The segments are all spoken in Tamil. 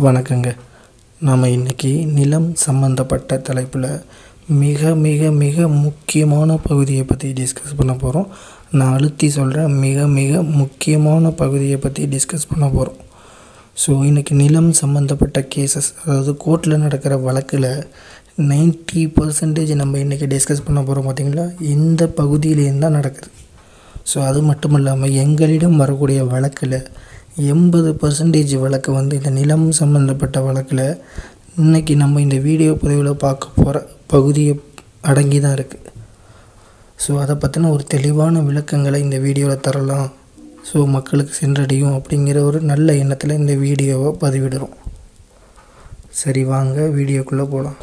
வணக்கங்க நாம் இன்றைக்கி நிலம் சம்மந்தப்பட்ட தலைப்பில் மிக மிக மிக முக்கியமான பகுதியை பற்றி டிஸ்கஸ் பண்ண போகிறோம் நான் அழுத்தி சொல்கிறேன் மிக மிக முக்கியமான பகுதியை பற்றி டிஸ்கஸ் பண்ண போகிறோம் ஸோ இன்றைக்கி நிலம் சம்மந்தப்பட்ட கேசஸ் அதாவது கோர்ட்டில் நடக்கிற வழக்கில் 90% பர்சன்டேஜ் நம்ம இன்றைக்கி டிஸ்கஸ் பண்ண போகிறோம் பார்த்திங்களா இந்த பகுதியிலேருந்து தான் நடக்குது ஸோ அது மட்டும் இல்லாமல் எங்களிடம் வரக்கூடிய வழக்கில் எண்பது பர்சன்டேஜ் வழக்கு வந்து இந்த நிலம் சம்மந்தப்பட்ட வழக்கில் இன்றைக்கி நம்ம இந்த வீடியோ பதிவில் பார்க்க போகிற பகுதியை அடங்கி தான் இருக்குது ஸோ அதை பற்றின ஒரு தெளிவான விளக்கங்களை இந்த வீடியோவில் தரலாம் ஸோ மக்களுக்கு சென்றடையும் அப்படிங்கிற ஒரு நல்ல எண்ணத்தில் இந்த வீடியோவை பதிவிடுறோம் சரி வாங்க வீடியோக்குள்ளே போகலாம்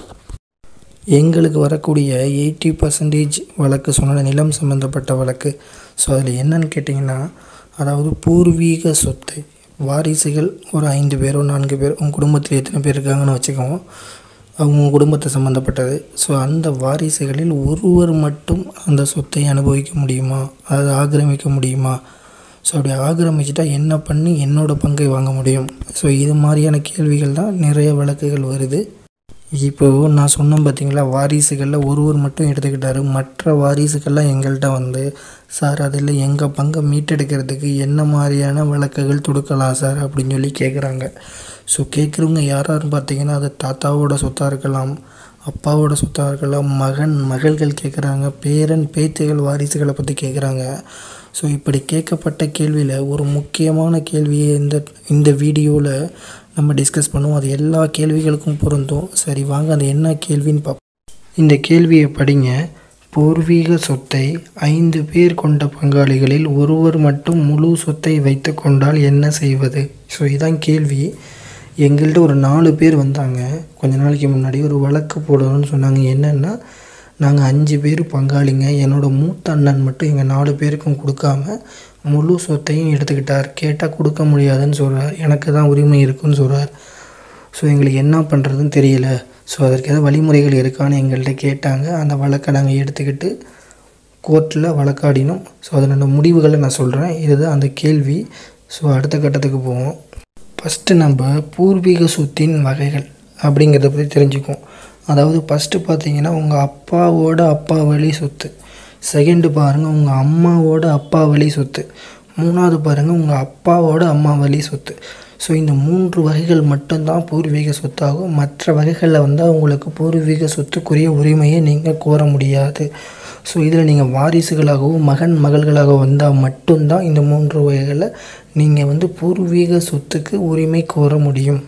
எங்களுக்கு வரக்கூடிய எயிட்டி பர்சன்டேஜ் வழக்கு சொன்ன நிலம் சம்மந்தப்பட்ட வழக்கு ஸோ அதில் என்னன்னு கேட்டிங்கன்னா அதாவது பூர்வீக சொத்து வாரிசுகள் ஒரு ஐந்து பேரோ நான்கு பேர் உங்கள் குடும்பத்தில் எத்தனை பேர் இருக்காங்கன்னு வச்சுக்கோங்க அவங்க குடும்பத்தை சம்மந்தப்பட்டது ஸோ அந்த வாரிசுகளில் ஒருவர் மட்டும் அந்த சொத்தை அனுபவிக்க முடியுமா அதாவது ஆக்கிரமிக்க முடியுமா ஸோ அப்படி ஆக்கிரமிச்சிட்டா என்ன பண்ணி என்னோட பங்கை வாங்க முடியும் ஸோ இது மாதிரியான கேள்விகள் தான் நிறைய வழக்குகள் வருது இப்போது நான் சொன்னேன் பார்த்தீங்களா வாரிசுகளில் ஒருவர் மட்டும் எடுத்துக்கிட்டாரு மற்ற வாரிசுகள்லாம் எங்கள்கிட்ட வந்து சார் அதில் எங்கள் பங்கை மீட்டெடுக்கிறதுக்கு என்ன மாதிரியான வழக்குகள் தொடுக்கலாம் சார் அப்படின்னு சொல்லி கேட்குறாங்க ஸோ கேட்குறவங்க யாராருன்னு பார்த்தீங்கன்னா அது தாத்தாவோட சொத்தாக இருக்கலாம் அப்பாவோட சொத்தாக இருக்கலாம் மகன் மகள்கள் கேட்குறாங்க பேரன் பேத்திகள் வாரிசுகளை பற்றி கேட்குறாங்க ஸோ இப்படி கேட்கப்பட்ட கேள்வியில் ஒரு முக்கியமான கேள்வியை இந்த இந்த வீடியோவில் நம்ம டிஸ்கஸ் பண்ணுவோம் அது எல்லா கேள்விகளுக்கும் பொருந்தும் சரி வாங்க அது என்ன கேள்வின்னு பார்ப்போம் இந்த கேள்வியை படிங்க பூர்வீக சொத்தை ஐந்து பேர் கொண்ட பங்காளிகளில் ஒருவர் மட்டும் முழு சொத்தை வைத்து கொண்டால் என்ன செய்வது ஸோ இதான் கேள்வி எங்கள்கிட்ட ஒரு நாலு பேர் வந்தாங்க கொஞ்ச நாளைக்கு முன்னாடி ஒரு வழக்கு போடணும்னு சொன்னாங்க என்னென்னா நாங்கள் அஞ்சு பேர் பங்காளிங்க என்னோடய மூத்த அண்ணன் மட்டும் எங்கள் நாலு பேருக்கும் கொடுக்காம முழு சொத்தையும் எடுத்துக்கிட்டார் கேட்டால் கொடுக்க முடியாதுன்னு சொல்கிறார் எனக்கு தான் உரிமை இருக்குன்னு சொல்கிறார் ஸோ எங்களுக்கு என்ன பண்ணுறதுன்னு தெரியல ஸோ அதற்கு ஏதாவது வழிமுறைகள் இருக்கான்னு எங்கள்கிட்ட கேட்டாங்க அந்த வழக்கை நாங்கள் எடுத்துக்கிட்டு கோர்ட்டில் வழக்காடினோம் ஸோ அதனோட முடிவுகளை நான் சொல்கிறேன் இதுதான் அந்த கேள்வி ஸோ அடுத்த கட்டத்துக்கு போவோம் ஃபஸ்ட்டு நம்ம பூர்வீக சொத்தின் வகைகள் அப்படிங்கிறத பற்றி தெரிஞ்சுக்குவோம் அதாவது ஃபஸ்ட்டு பார்த்தீங்கன்னா உங்கள் அப்பாவோட அப்பா வழி சொத்து செகண்டு பாருங்கள் உங்கள் அம்மாவோட அப்பா வழி சொத்து மூணாவது பாருங்கள் உங்கள் அப்பாவோட அம்மா வழி சொத்து ஸோ இந்த மூன்று வகைகள் மட்டும்தான் பூர்வீக சொத்தாகும் மற்ற வகைகளில் வந்து உங்களுக்கு பூர்வீக சொத்துக்குரிய உரிமையை நீங்கள் கோர முடியாது ஸோ இதில் நீங்கள் வாரிசுகளாகவோ மகன் மகள்களாக வந்தால் மட்டும்தான் இந்த மூன்று வகைகளில் நீங்கள் வந்து பூர்வீக சொத்துக்கு உரிமை கோர முடியும்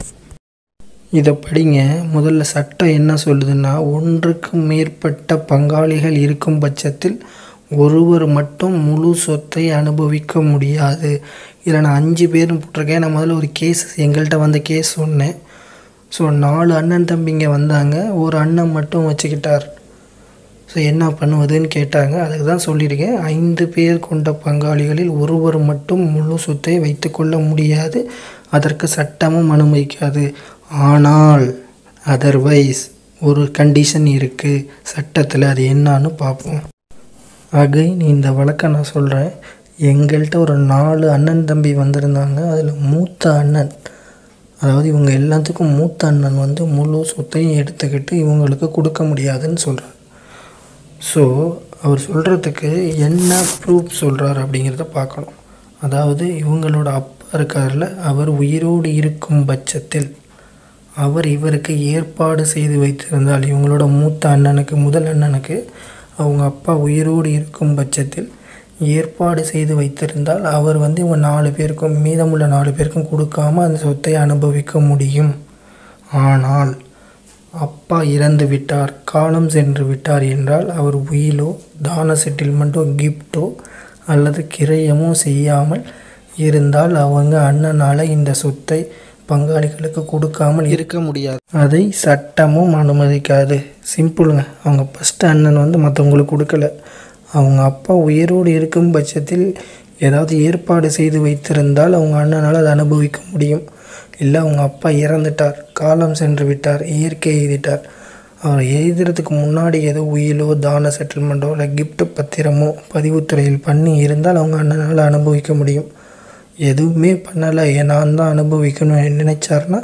இதை படிங்க முதல்ல சட்டம் என்ன சொல்லுதுன்னா ஒன்றுக்கு மேற்பட்ட பங்காளிகள் இருக்கும் பட்சத்தில் ஒருவர் மட்டும் முழு சொத்தை அனுபவிக்க முடியாது இதில் நான் அஞ்சு பேரும் போட்டிருக்கேன் நான் முதல்ல ஒரு கேஸ் எங்கள்கிட்ட வந்த கேஸ் சொன்னேன் ஸோ நாலு அண்ணன் தம்பிங்க வந்தாங்க ஒரு அண்ணன் மட்டும் வச்சுக்கிட்டார் ஸோ என்ன பண்ணுவதுன்னு கேட்டாங்க அதுக்கு தான் சொல்லியிருக்கேன் ஐந்து பேர் கொண்ட பங்காளிகளில் ஒருவர் மட்டும் முழு சொத்தை வைத்துக்கொள்ள முடியாது அதற்கு சட்டமும் அனுமதிக்காது ஆனால் அதர்வைஸ் ஒரு கண்டிஷன் இருக்குது சட்டத்தில் அது என்னான்னு பார்ப்போம் அகைன் இந்த வழக்கை நான் சொல்கிறேன் எங்கள்கிட்ட ஒரு நாலு அண்ணன் தம்பி வந்திருந்தாங்க அதில் மூத்த அண்ணன் அதாவது இவங்க எல்லாத்துக்கும் மூத்த அண்ணன் வந்து முழு சொத்தையும் எடுத்துக்கிட்டு இவங்களுக்கு கொடுக்க முடியாதுன்னு சொல்கிறார் ஸோ அவர் சொல்கிறதுக்கு என்ன ப்ரூஃப் சொல்கிறார் அப்படிங்கிறத பார்க்கணும் அதாவது இவங்களோட அப்பா இருக்கார்ல அவர் உயிரோடு இருக்கும் பட்சத்தில் அவர் இவருக்கு ஏற்பாடு செய்து வைத்திருந்தால் இவங்களோட மூத்த அண்ணனுக்கு முதல் அண்ணனுக்கு அவங்க அப்பா உயிரோடு இருக்கும் பட்சத்தில் ஏற்பாடு செய்து வைத்திருந்தால் அவர் வந்து இவங்க நாலு பேருக்கும் மீதமுள்ள நாலு பேருக்கும் கொடுக்காம அந்த சொத்தை அனுபவிக்க முடியும் ஆனால் அப்பா இறந்து விட்டார் காலம் சென்று விட்டார் என்றால் அவர் உயிலோ தான செட்டில்மெண்ட்டோ கிஃப்டோ அல்லது கிரயமோ செய்யாமல் இருந்தால் அவங்க அண்ணனால் இந்த சொத்தை பங்காளிகளுக்கு கொடுக்காமல் இருக்க முடியாது அதை சட்டமும் அனுமதிக்காது சிம்பிளுங்க அவங்க ஃபஸ்ட்டு அண்ணன் வந்து மற்றவங்களுக்கு கொடுக்கல அவங்க அப்பா உயிரோடு இருக்கும் பட்சத்தில் ஏதாவது ஏற்பாடு செய்து வைத்திருந்தால் அவங்க அண்ணனால் அதை அனுபவிக்க முடியும் இல்லை அவங்க அப்பா இறந்துட்டார் காலம் சென்று விட்டார் இயற்கை எழுதிட்டார் அவர் எழுதுறதுக்கு முன்னாடி ஏதோ உயிலோ தான செட்டில்மெண்ட்டோ இல்லை கிஃப்ட் பத்திரமோ பதிவுத்துறையில் பண்ணி இருந்தால் அவங்க அண்ணனால் அனுபவிக்க முடியும் எதுவுமே பண்ணலை நான் தான் அனுபவிக்கணும்னு நினைச்சாருன்னா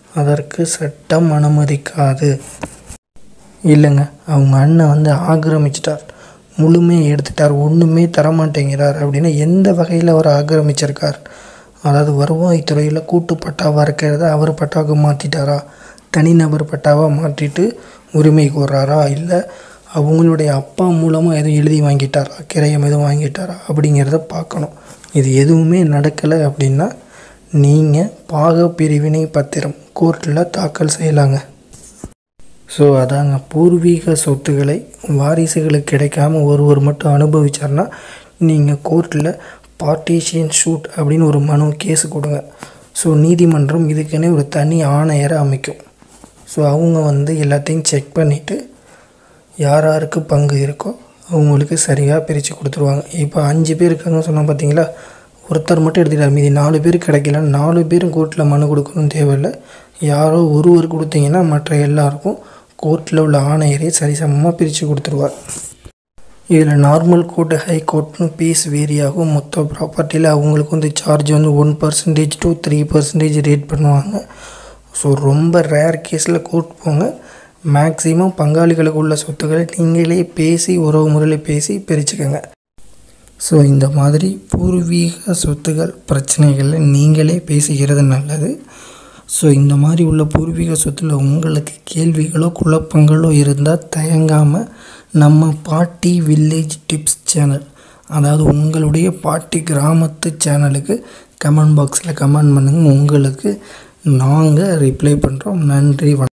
அதற்கு சட்டம் அனுமதிக்காது இல்லைங்க அவங்க அண்ணன் வந்து ஆக்கிரமிச்சிட்டார் முழுமையை எடுத்துட்டார் ஒன்றுமே தரமாட்டேங்கிறார் அப்படின்னு எந்த வகையில் அவர் ஆக்கிரமிச்சிருக்கார் அதாவது வருவாய்த்துறையில் கூட்டு பட்டாவாக இருக்கிறத அவர் பட்டாவுக்கு மாற்றிட்டாரா தனிநபர் பட்டாவாக மாற்றிட்டு உரிமை கோர்றாரா இல்லை அவங்களுடைய அப்பா மூலமாக எதுவும் எழுதி வாங்கிட்டாரா கிரயம் எதுவும் வாங்கிட்டாரா அப்படிங்கிறத பார்க்கணும் இது எதுவுமே நடக்கலை அப்படின்னா நீங்கள் பாக பிரிவினை பத்திரம் கோர்ட்டில் தாக்கல் செய்யலாங்க ஸோ அதாங்க பூர்வீக சொத்துக்களை வாரிசுகளுக்கு கிடைக்காம ஒருவர் மட்டும் அனுபவிச்சார்னா நீங்கள் கோர்ட்டில் பார்ட்டிஷியன் ஷூட் அப்படின்னு ஒரு மனு கேஸ் கொடுங்க ஸோ நீதிமன்றம் இதுக்குன்னே ஒரு தனி ஆணையரை அமைக்கும் ஸோ அவங்க வந்து எல்லாத்தையும் செக் பண்ணிவிட்டு யார் யாருக்கு பங்கு இருக்கோ அவங்களுக்கு சரியாக பிரித்து கொடுத்துருவாங்க இப்போ அஞ்சு பேர் இருக்காங்கன்னு சொன்னால் பார்த்தீங்களா ஒருத்தர் மட்டும் எடுத்துக்கிட்டார் மீதி நாலு பேர் கிடைக்கல நாலு பேரும் கோர்ட்டில் மனு கொடுக்கணும்னு தேவையில்லை யாரோ ஒருவர் கொடுத்தீங்கன்னா மற்ற எல்லாருக்கும் கோர்ட்டில் உள்ள ஆணையரே சரிசமமாக பிரித்து கொடுத்துருவார் இதில் நார்மல் கோர்ட்டு ஹை கோர்ட்னு பீஸ் வேரி ஆகும் மொத்த ப்ராப்பர்ட்டியில் அவங்களுக்கு வந்து சார்ஜ் வந்து one percentage to three percentage rate பண்ணுவாங்க ஸோ ரொம்ப ரேர் கேஸில் கோர்ட் போங்க மேக்ஸிமம் பங்காளிகளுக்கு உள்ள சொத்துக்களை நீங்களே பேசி உறவு முறையில் பேசி பிரிச்சுக்கோங்க ஸோ இந்த மாதிரி பூர்வீக சொத்துகள் பிரச்சனைகளை நீங்களே பேசிக்கிறது நல்லது ஸோ இந்த மாதிரி உள்ள பூர்வீக சொத்தில் உங்களுக்கு கேள்விகளோ குழப்பங்களோ இருந்தால் தயங்காமல் நம்ம பாட்டி வில்லேஜ் டிப்ஸ் சேனல் அதாவது உங்களுடைய பாட்டி கிராமத்து சேனலுக்கு கமெண்ட் பாக்ஸில் கமெண்ட் பண்ணுங்கள் உங்களுக்கு நாங்கள் ரிப்ளை பண்ணுறோம் நன்றி வணக்கம்